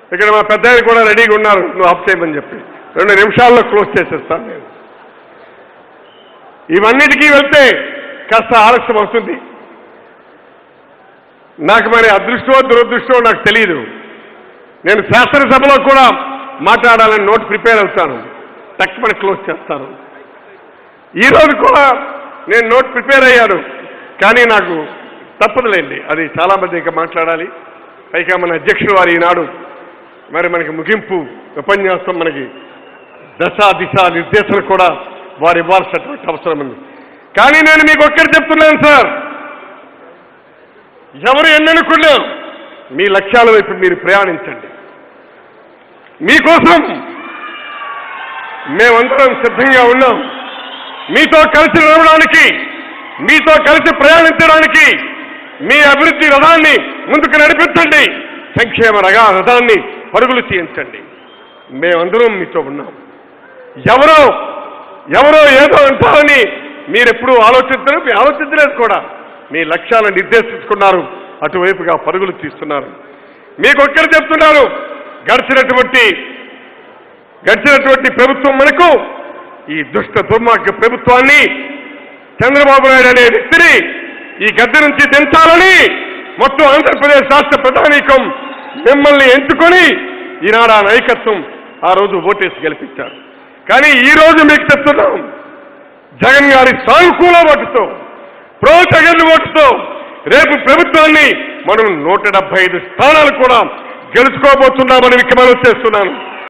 ఇక్కడ మా పెద్ద ఆయన కూడా రెడీగా ఉన్నారు నువ్వు ఆఫ్ చేయమని చెప్పి రెండు నిమిషాల్లో క్లోజ్ చేసేస్తాను నేను ఇవన్నిటికీ వెళ్తే కాస్త ఆలస్యం వస్తుంది నాకు మరి అదృష్టమో దురదృష్టమో నాకు తెలియదు నేను శాసనసభలో కూడా మాట్లాడాలని నోట్ ప్రిపేర్ అవుతాను తక్కువ క్లోజ్ చేస్తాను ఈ రోజు కూడా నేను నోట్ ప్రిపేర్ అయ్యాను కానీ నాకు తప్పదులేండి అది చాలా మంది ఇంకా మాట్లాడాలి పైగా మన అధ్యక్షుడు వారు ఈనాడు మరి మనకి ముగింపు ఉపన్యాసం మనకి దశ దిశ నిర్దేశన కూడా వారు ఇవ్వాల్సినటువంటి అవసరం ఉంది కానీ నేను మీకు ఒక్కటి చెప్తున్నాను సార్ ఎవరు ఎన్ననుకున్నా మీ లక్ష్యాల వైపు మీరు ప్రయాణించండి మీకోసం మేమందరం సిద్ధంగా ఉన్నాం మీతో కలిసి నడవడానికి మీతో కలిసి ప్రయాణించడానికి మీ అభివృద్ధి రథాన్ని ముందుకు నడిపించండి సంక్షేమ రగా రథాన్ని పరుగులు చేయించండి మేమందరం మీతో ఉన్నాం ఎవరో ఎవరో ఏదో అంటారని మీరెప్పుడూ ఆలోచించరు మీ ఆలోచించలేదు కూడా మీ లక్ష్యాలను నిర్దేశించుకున్నారు అటువైపుగా పరుగులు తీస్తున్నారు మీకు ఒక్కరు చెప్తున్నారు గడిచినటువంటి గడిచినటువంటి ప్రభుత్వం మనకు ఈ దుష్ట దుర్మార్గ ప్రభుత్వాన్ని చంద్రబాబు నాయుడు అనే వ్యక్తిని ఈ గద్దె నుంచి దించాలని మొత్తం ఆంధ్రప్రదేశ్ రాష్ట్ర ప్రధానికం మిమ్మల్ని ఎంచుకొని ఈనాడు ఆ నాయకత్వం ఆ రోజు ఓటేసి గెలిపించారు కానీ ఈ రోజు మీకు చెప్తున్నాం జగన్ గారి సానుకూల ఓటుతో ప్రో జగన్ ఓటుతో రేపు ప్రభుత్వాన్ని మనం నూట డెబ్బై ఐదు స్థానాలు కూడా గెలుచుకోబోతున్నామని మీకు మనం చేస్తున్నాను